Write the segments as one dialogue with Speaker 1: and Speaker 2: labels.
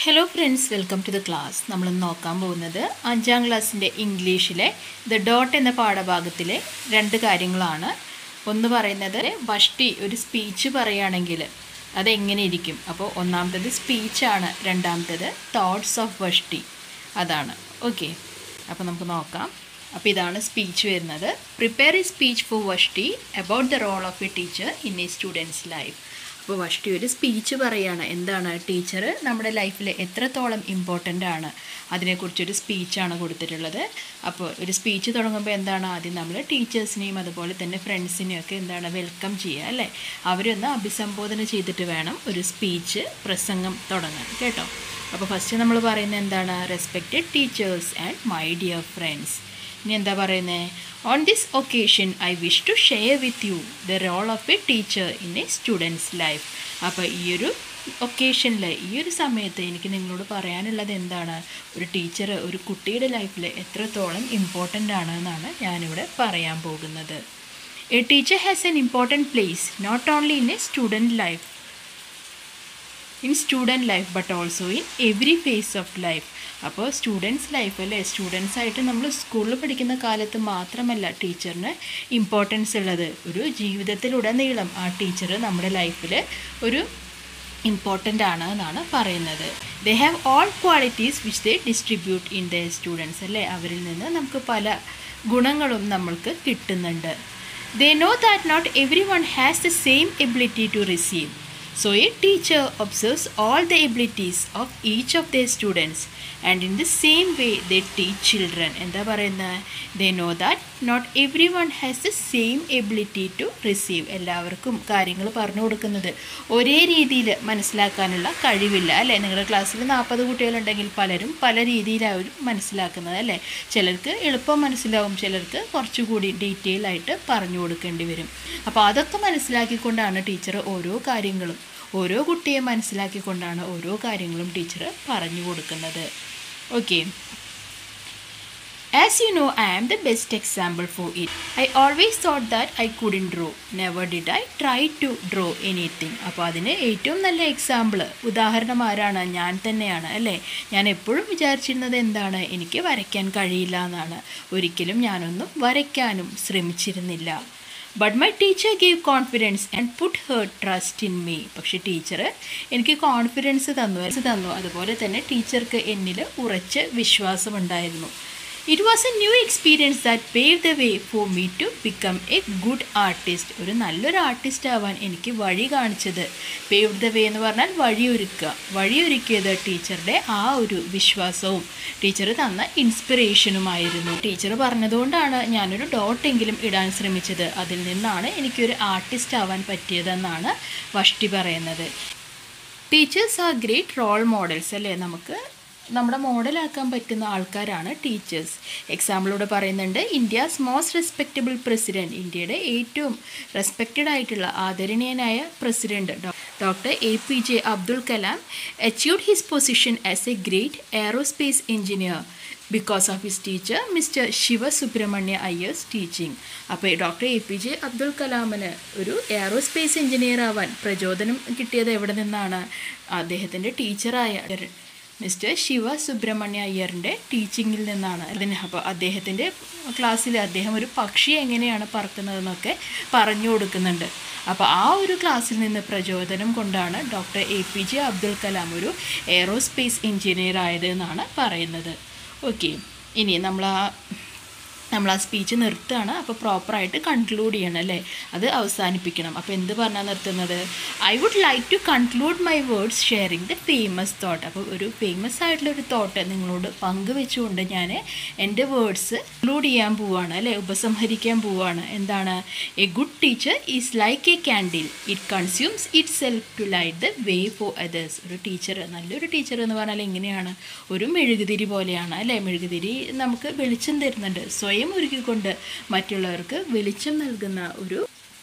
Speaker 1: Hello friends welcome to the class നമ്മൾ നോക്കാൻ പോകുന്നത് അഞ്ചാം ക്ലാസ്സിൻ്റെ ഇംഗ്ലീഷിലെ ദ ഡോട്ട് എന്ന പാഠഭാഗത്തിലെ രണ്ട് കാര്യങ്ങളാണ് ഒന്ന് പറയുന്നത് വഷ്ടി ഒരു സ്പീച്ച് പറയുകയാണെങ്കിൽ അതെങ്ങനെ ഇരിക്കും അപ്പോൾ ഒന്നാമത്തത് സ്പീച്ചാണ് രണ്ടാമത്തത് തോട്ട്സ് ഓഫ് വഷ്ടി അതാണ് ഓക്കെ അപ്പോൾ നമുക്ക് നോക്കാം അപ്പോൾ ഇതാണ് സ്പീച്ച് വരുന്നത് പ്രിപ്പയർ എ സ്പീച്ച് ഫോർ വഷ്ടി about the role of a teacher in a students life അപ്പോൾ വഷ്ടി ഒരു സ്പീച്ച് പറയുകയാണ് എന്താണ് ടീച്ചർ നമ്മുടെ ലൈഫിൽ എത്രത്തോളം ഇമ്പോർട്ടൻ്റ് ആണ് അതിനെക്കുറിച്ചൊരു സ്പീച്ചാണ് കൊടുത്തിട്ടുള്ളത് അപ്പോൾ ഒരു സ്പീച്ച് തുടങ്ങുമ്പോൾ എന്താണ് ആദ്യം നമ്മൾ ടീച്ചേഴ്സിനെയും അതുപോലെ തന്നെ ഫ്രണ്ട്സിനെയും ഒക്കെ എന്താണ് വെൽക്കം ചെയ്യുക അല്ലേ അവരൊന്ന് അഭിസംബോധന ചെയ്തിട്ട് വേണം ഒരു സ്പീച്ച് പ്രസംഗം തുടങ്ങാൻ കേട്ടോ അപ്പോൾ ഫസ്റ്റ് നമ്മൾ പറയുന്നത് എന്താണ് respected teachers and my dear friends ഇനി എന്താ പറയുന്നത് on this occasion I wish to share with you the role of a teacher in a students life അപ്പോൾ ഈ ഒരു ഒക്കേഷനിൽ ഈ ഒരു സമയത്ത് എനിക്ക് നിങ്ങളോട് പറയാനുള്ളത് എന്താണ് ഒരു ടീച്ചർ ഒരു കുട്ടിയുടെ ലൈഫിൽ എത്രത്തോളം ഇമ്പോർട്ടൻ്റ് ആണ് എന്നാണ് ഞാനിവിടെ പറയാൻ പോകുന്നത് a teacher has an important place not only in a student life in student life but also in every phase of life അപ്പോൾ സ്റ്റുഡൻസ് ലൈഫ് അല്ലേ സ്റ്റുഡൻസ് ആയിട്ട് നമ്മൾ സ്കൂളിൽ പഠിക്കുന്ന കാലത്ത് മാത്രമല്ല ടീച്ചറിന് ഇമ്പോർട്ടൻസ് ഉള്ളത് ഒരു ജീവിതത്തിലുടനീളം ആ ടീച്ചർ നമ്മുടെ ലൈഫിൽ ഒരു ഇമ്പോർട്ടൻ്റ് ആണ് എന്നാണ് പറയുന്നത് they have all qualities which they distribute in the students അല്ലേ അവരിൽ നിന്ന് നമുക്ക് പല ഗുണങ്ങളും നമ്മൾക്ക് കിട്ടുന്നുണ്ട് they know that not every one has the same ability to receive So a teacher observes all the abilities of each of their students and in the same way they teach children. എന്താ പറയുന്നത് they know that not every one has the same ability to receive എല്ലാവർക്കും കാര്യങ്ങൾ പറഞ്ഞു കൊടുക്കുന്നത് ഒരേ രീതിയിൽ മനസ്സിലാക്കാനുള്ള കഴിവില്ല അല്ലേ നിങ്ങളുടെ ക്ലാസ്സിൽ നാൽപ്പത് കുട്ടികളുണ്ടെങ്കിൽ പലരും പല രീതിയിലാവും മനസ്സിലാക്കുന്നത് അല്ലേ ചിലർക്ക് എളുപ്പം മനസ്സിലാവും ചിലർക്ക് കുറച്ചുകൂടി ഡീറ്റെയിൽ ആയിട്ട് പറഞ്ഞു കൊടുക്കേണ്ടി വരും അപ്പോൾ അതൊക്കെ മനസ്സിലാക്കിക്കൊണ്ടാണ് ടീച്ചർ ഓരോ കാര്യങ്ങളും ഓരോ കുട്ടിയെ മനസ്സിലാക്കിക്കൊണ്ടാണ് ഓരോ കാര്യങ്ങളും ടീച്ചർ പറഞ്ഞു കൊടുക്കുന്നത് okay As you know, I am the best example for it. I always thought that I couldn't draw. Never did I try to draw anything. അപ്പോൾ അതിന് ഏറ്റവും നല്ല എക്സാമ്പിൾ ഉദാഹരണം ആരാണ് ഞാൻ തന്നെയാണ് അല്ലേ ഞാൻ എപ്പോഴും വിചാരിച്ചിരുന്നത് എന്താണ് എനിക്ക് വരയ്ക്കാൻ കഴിയില്ല എന്നാണ് ഒരിക്കലും ഞാനൊന്നും വരയ്ക്കാനും ശ്രമിച്ചിരുന്നില്ല but my teacher gave confidence and put her trust in me പക്ഷെ ടീച്ചർ എനിക്ക് കോൺഫിഡൻസ് തന്നു തന്നു അതുപോലെ തന്നെ ടീച്ചർക്ക് എന്നിൽ ഉറച്ച വിശ്വാസമുണ്ടായിരുന്നു it was a new experience that pave the way for me to become a good artist ഒരു നല്ലൊരു ആർട്ടിസ്റ്റ് ആവാൻ എനിക്ക് വഴി കാണിച്ചത് പേവ് ദ വേ എന്ന് പറഞ്ഞാൽ വഴിയൊരുക്കുക വഴിയൊരുക്കിയത് ടീച്ചറുടെ ആ ഒരു വിശ്വാസവും ടീച്ചർ തന്ന ഇൻസ്പിറേഷനുമായിരുന്നു ടീച്ചർ പറഞ്ഞതുകൊണ്ടാണ് ഞാനൊരു ഡോട്ടെങ്കിലും ഇടാൻ ശ്രമിച്ചത് അതിൽ നിന്നാണ് എനിക്കൊരു ആർട്ടിസ്റ്റ് ആവാൻ പറ്റിയതെന്നാണ് വഷ്ടി പറയുന്നത് teachers are great role models അല്ലേ നമുക്ക് നമ്മുടെ മോഡലാക്കാൻ പറ്റുന്ന ആൾക്കാരാണ് ടീച്ചേഴ്സ് എക്സാമ്പിളൂടെ പറയുന്നുണ്ട് ഇന്ത്യാസ് മോസ്റ്റ് റെസ്പെക്റ്റബിൾ പ്രസിഡൻറ്റ് ഇന്ത്യയുടെ ഏറ്റവും റെസ്പെക്റ്റഡ് ആയിട്ടുള്ള ആദരണീയനായ president doctor A P J Abdul Kalam achieved his position as a great aerospace engineer because of his teacher mister Shiva Subrahmanya Iyer's teaching അപ്പോൾ doctor A P J Abdul കലാമിന് ഒരു എയറോസ്പേസ് എഞ്ചിനീയർ ആവാൻ പ്രചോദനം കിട്ടിയത് എവിടെ നിന്നാണ് അദ്ദേഹത്തിൻ്റെ ടീച്ചറായ മിസ്റ്റർ ശിവ സുബ്രഹ്മണ്യ അയ്യറിൻ്റെ ടീച്ചിങ്ങിൽ നിന്നാണ് അതിന് അപ്പോൾ അദ്ദേഹത്തിൻ്റെ ക്ലാസ്സിൽ അദ്ദേഹം ഒരു പക്ഷി എങ്ങനെയാണ് പറക്കുന്നതെന്നൊക്കെ പറഞ്ഞു കൊടുക്കുന്നുണ്ട് അപ്പോൾ ആ ഒരു ക്ലാസ്സിൽ നിന്ന് പ്രചോദനം കൊണ്ടാണ് doctor A P J Abdul Kalam ഒരു എയറോസ്പേസ് എഞ്ചിനീയർ ആയത് എന്നാണ് പറയുന്നത് ഓക്കെ ഇനി നമ്മൾ ആ നമ്മൾ ആ സ്പീച്ച് നിർത്തുകയാണ് അപ്പോൾ പ്രോപ്പറായിട്ട് കൺക്ലൂഡ് ചെയ്യണം അല്ലേ അത് അവസാനിപ്പിക്കണം അപ്പോൾ എന്ത് പറഞ്ഞാൽ നിർത്തുന്നത് I would like to conclude my words sharing the famous thought അപ്പോൾ ഒരു ഫേമസ് ആയിട്ടുള്ള ഒരു തോട്ട് നിങ്ങളോട് പങ്കുവെച്ചുകൊണ്ട് ഞാൻ എൻ്റെ വേർഡ്സ് കൺക്ലൂഡ് ചെയ്യാൻ പോവുകയാണ് അല്ലേ ഉപസംഹരിക്കാൻ പോവുകയാണ് എന്താണ് a good teacher is like a candle it consumes itself to light the way for others ഒരു ടീച്ചർ നല്ലൊരു ടീച്ചർ എന്ന് പറഞ്ഞാൽ എങ്ങനെയാണ് ഒരു മെഴുകുതിരി പോലെയാണ് അല്ലേ മെഴുകുതിരി നമുക്ക് വെളിച്ചം തരുന്നുണ്ട് സ്വയം സ്വയം ഒരുക്കിക്കൊണ്ട് മറ്റുള്ളവർക്ക് വെളിച്ചം നൽകുന്ന ഒരു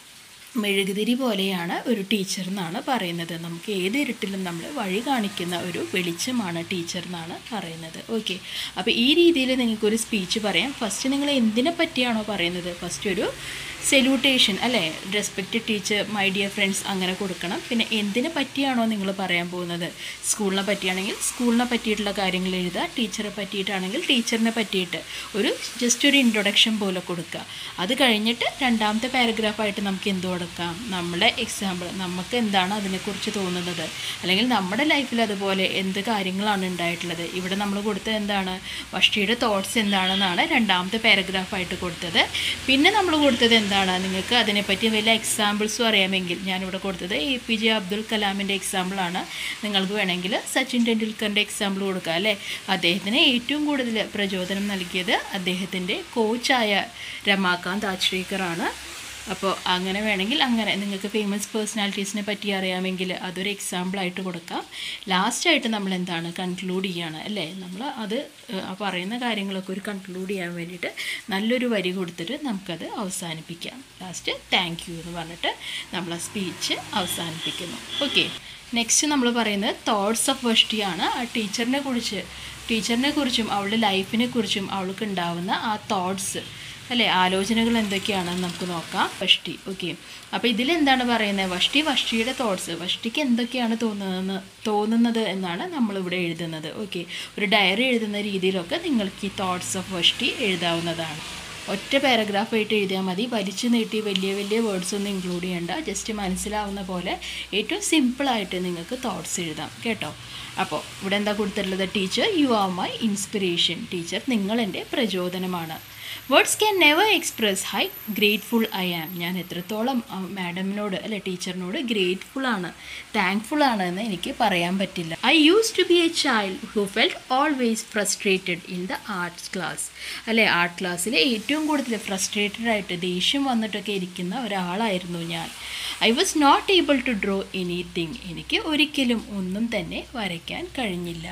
Speaker 1: മെഴുകുതിരി പോലെയാണ് ഒരു ടീച്ചർ എന്നാണ് പറയുന്നത് നമുക്ക് ഏത് ഇരുട്ടിലും നമ്മൾ വഴി കാണിക്കുന്ന ഒരു വെളിച്ചമാണ് ടീച്ചർ എന്നാണ് പറയുന്നത് ഓക്കെ അപ്പോൾ ഈ രീതിയിൽ നിങ്ങൾക്കൊരു സ്പീച്ച് പറയാം ഫസ്റ്റ് നിങ്ങൾ എന്തിനെ പറ്റിയാണോ പറയുന്നത് ഫസ്റ്റ് ഒരു സെല്യൂട്ടേഷൻ അല്ലേ respect teacher my dear friends അങ്ങനെ കൊടുക്കണം പിന്നെ എന്തിനെ പറ്റിയാണോ നിങ്ങൾ പറയാൻ പോകുന്നത് സ്കൂളിനെ പറ്റിയാണെങ്കിൽ സ്കൂളിനെ പറ്റിയിട്ടുള്ള കാര്യങ്ങൾ എഴുതുക ടീച്ചറെ പറ്റിയിട്ടാണെങ്കിൽ ടീച്ചറിനെ പറ്റിയിട്ട് ഒരു ജസ്റ്റ് ഒരു ഇൻട്രൊഡക്ഷൻ പോലെ കൊടുക്കുക അത് കഴിഞ്ഞിട്ട് രണ്ടാമത്തെ പാരഗ്രാഫായിട്ട് നമുക്ക് എന്ത് കൊടുക്കാം നമ്മുടെ എക്സാമ്പിൾ നമുക്ക് എന്താണ് അതിനെക്കുറിച്ച് തോന്നുന്നത് അല്ലെങ്കിൽ നമ്മുടെ ലൈഫിൽ അതുപോലെ എന്ത് കാര്യങ്ങളാണ് ഉണ്ടായിട്ടുള്ളത് ഇവിടെ നമ്മൾ കൊടുത്തത് എന്താണ് വഷ്ടിയുടെ തോട്ട്സ് എന്താണെന്നാണ് രണ്ടാമത്തെ പാരഗ്രാഫായിട്ട് കൊടുത്തത് പിന്നെ നമ്മൾ കൊടുത്തത് എന്താണ് നിങ്ങൾക്ക് അതിനെപ്പറ്റി വല്ല എക്സാമ്പിൾസും അറിയാമെങ്കിൽ ഞാനിവിടെ കൊടുത്തത് എ പി ജെ അബ്ദുൽ കലാമിൻ്റെ എക്സാമ്പിളാണ് നിങ്ങൾക്ക് വേണമെങ്കിൽ സച്ചിൻ ടെണ്ടുൽക്കറിൻ്റെ എക്സാമ്പിൾ കൊടുക്കുക അല്ലേ അദ്ദേഹത്തിന് ഏറ്റവും കൂടുതൽ പ്രചോദനം നൽകിയത് അദ്ദേഹത്തിൻ്റെ കോച്ചായ രമാകാന്ത് ആച്രേക്കറാണ് അപ്പോൾ അങ്ങനെ വേണമെങ്കിൽ അങ്ങനെ നിങ്ങൾക്ക് ഫേമസ് പേഴ്സണാലിറ്റീസിനെ പറ്റി അറിയാമെങ്കിൽ അതൊരു എക്സാമ്പിളായിട്ട് കൊടുക്കാം ലാസ്റ്റായിട്ട് നമ്മൾ എന്താണ് കൺക്ലൂഡ് ചെയ്യാണ് അല്ലേ നമ്മൾ അത് ഏഹ്, ആ പറയുന്ന കാര്യങ്ങളൊക്കെ ഒരു കൺക്ലൂഡ് ചെയ്യാൻ വേണ്ടിയിട്ട് നല്ലൊരു വരി കൊടുത്തിട്ട് നമുക്കത് അവസാനിപ്പിക്കാം ലാസ്റ്റ് താങ്ക് യു എന്ന് പറഞ്ഞിട്ട് നമ്മൾ ആ സ്പീച്ച് അവസാനിപ്പിക്കുന്നു ഓക്കെ നെക്സ്റ്റ് നമ്മൾ പറയുന്നത് തോട്ട്സ് ഓഫ് വഷ്ടിയാണ് ആ ടീച്ചറിനെ കുറിച്ച് ടീച്ചറിനെ കുറിച്ചും അവളുടെ ലൈഫിനെ കുറിച്ചും അവൾക്ക് ഉണ്ടാവുന്ന ആ തോട്ട്സ് അല്ലേ ആലോചനകൾ എന്തൊക്കെയാണെന്ന് നമുക്ക് നോക്കാം വഷ്ടി ഓക്കെ അപ്പോൾ ഇതിലെന്താണ് പറയുന്നത് വഷ്ടി വഷ്ടിയുടെ തോട്ട്സ് വഷ്ടിക്ക് എന്തൊക്കെയാണ് തോന്നുന്നത് തോന്നുന്നത് എന്നാണ് നമ്മളിവിടെ എഴുതുന്നത് ഓക്കെ ഒരു ഡയറി എഴുതുന്ന രീതിയിലൊക്കെ നിങ്ങൾക്ക് ഈ തോട്ട്സ് ഓഫ് വഷ്ടി എഴുതാവുന്നതാണ് ഒറ്റ പാരഗ്രാഫ് ആയിട്ട് എഴുതിയാൽ മതി വലിച്ചു നീട്ടി വലിയ വലിയ വേർഡ്സ് ഒന്നും ഇൻക്ലൂഡ് ചെയ്യേണ്ട ജസ്റ്റ് മനസ്സിലാവുന്ന പോലെ ഏറ്റവും സിമ്പിളായിട്ട് നിങ്ങൾക്ക് തോട്ട്സ് എഴുതാം കേട്ടോ അപ്പോൾ ഇവിടെ എന്താ കൊടുത്തിട്ടുള്ളത് teacher you are my inspiration teacher നിങ്ങൾ എൻ്റെ പ്രചോദനമാണ് words can never express how grateful I am ഞാൻ എത്രത്തോളം മാഡമിനോട് അല്ലെ ടീച്ചറിനോട് ഗ്രേറ്റ്ഫുൾ ആണ് താങ്ക്ഫുൾ ആണ് എന്ന് എനിക്ക് പറയാൻ പറ്റില്ല I use to be a child who felt always frustrated in the arts class അല്ലെ ആർട്ട് ക്ലാസ്സിൽ ഏറ്റവും കൂടുതൽ ഫ്രസ്ട്രേറ്റഡ് ആയിട്ട് ദേഷ്യം വന്നിട്ടൊക്കെ ഇരിക്കുന്ന ഒരാളായിരുന്നു ഞാൻ I was not able to draw anything എനിക്ക് ഒരിക്കലും ഒന്നും തന്നെ വരയ്ക്കാൻ കഴിഞ്ഞില്ല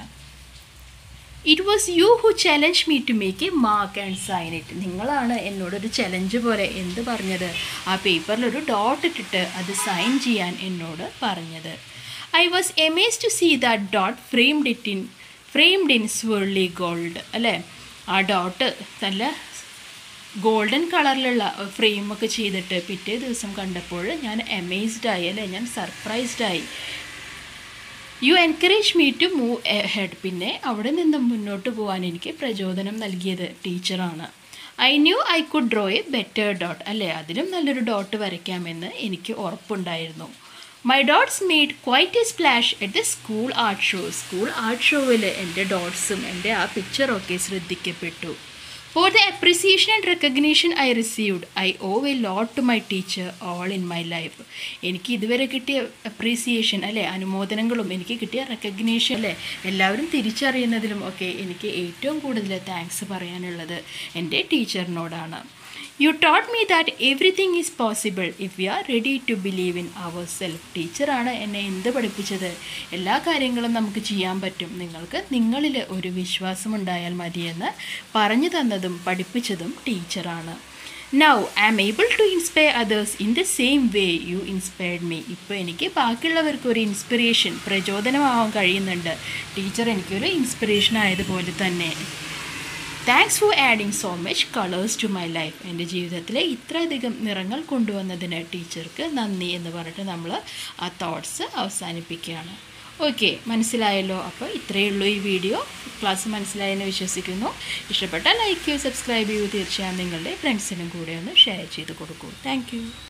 Speaker 1: it was you who challenge me to make a mark and sign it നിങ്ങളാണ് എന്നോടൊരു ചലഞ്ച് പോലെ എന്ത് പറഞ്ഞത് ആ പേപ്പറിൽ ഒരു ഡോട്ട് ഇട്ടിട്ട് അത് സൈൻ ചെയ്യാൻ എന്നോട് പറഞ്ഞത് I was amaze to see that dot framed it in framed in swirly gold അല്ലേ ആ ഡോട്ട് നല്ല ഗോൾഡൻ കളറിലുള്ള ഫ്രെയിമൊക്കെ ചെയ്തിട്ട് പിറ്റേ ദിവസം കണ്ടപ്പോൾ ഞാൻ amazed ആയി അല്ലേ ഞാൻ സർപ്രൈസ്ഡ് ആയി you encourage me to move head പിന്നെ അവിടെ നിന്ന് മുന്നോട്ട് പോകാൻ എനിക്ക് പ്രചോദനം നൽകിയത് ടീച്ചറാണ് I knew I could draw a better dot അല്ലേ അതിലും നല്ലൊരു ഡോട്ട് വരയ്ക്കാമെന്ന് എനിക്ക് ഉറപ്പുണ്ടായിരുന്നു my dots made quite a splash at the school art show school art ഷോയിൽ എൻ്റെ ഡോട്ട്സും എൻ്റെ ആ പിക്ചറൊക്കെ ശ്രദ്ധിക്കപ്പെട്ടു for the appreciation and recognition I received I owe a lot to my teacher all in my life എനിക്ക് ഇതുവരെ കിട്ടിയ അപ്രീസിയേഷൻ അല്ലേ അനുമോദനങ്ങളും എനിക്ക് കിട്ടിയ റെക്കഗ്നീഷൻ അല്ലേ എല്ലാവരും തിരിച്ചറിയുന്നതിലും ഒക്കെ എനിക്ക് ഏറ്റവും കൂടുതൽ താങ്ക്സ് പറയാനുള്ളത് എൻ്റെ ടീച്ചറിനോടാണ് you taught me that everything is possible if you are ready to believe in our self ടീച്ചറാണ് എന്നെ എന്ത് പഠിപ്പിച്ചത് എല്ലാ കാര്യങ്ങളും നമുക്ക് ചെയ്യാൻ പറ്റും നിങ്ങൾക്ക് നിങ്ങളിൽ ഒരു വിശ്വാസമുണ്ടായാൽ മതിയെന്ന് പറഞ്ഞു തന്നതും പഠിപ്പിച്ചതും ടീച്ചറാണ് now I am able to inspire others in the same way you inspired me ഇപ്പോൾ എനിക്ക് ബാക്കിയുള്ളവർക്ക് ഒരു ഇൻസ്പിറേഷൻ പ്രചോദനമാവാൻ കഴിയുന്നുണ്ട് ടീച്ചർ എനിക്കൊരു ഇൻസ്പിറേഷൻ ആയതുപോലെ തന്നെ thanks for adding so much colours to my life എൻ്റെ ജീവിതത്തിലെ ഇത്രയധികം നിറങ്ങൾ കൊണ്ടുവന്നതിന് ടീച്ചർക്ക് നന്ദി എന്ന് പറഞ്ഞിട്ട് നമ്മൾ ആ തോട്ട്സ് അവസാനിപ്പിക്കുകയാണ് ഓക്കെ മനസ്സിലായല്ലോ അപ്പോൾ ഇത്രയേ ഉള്ളൂ ഈ വീഡിയോ ക്ലാസ് മനസ്സിലായെന്ന് വിശ്വസിക്കുന്നു ഇഷ്ടപ്പെട്ടാൽ ലൈക്ക് ചെയ്യൂ സബ്സ്ക്രൈബ് ചെയ്യൂ തീർച്ചയായും നിങ്ങളുടെ ഫ്രണ്ട്സിനും കൂടെ ഒന്ന് ഷെയർ ചെയ്ത് കൊടുക്കൂ താങ്ക്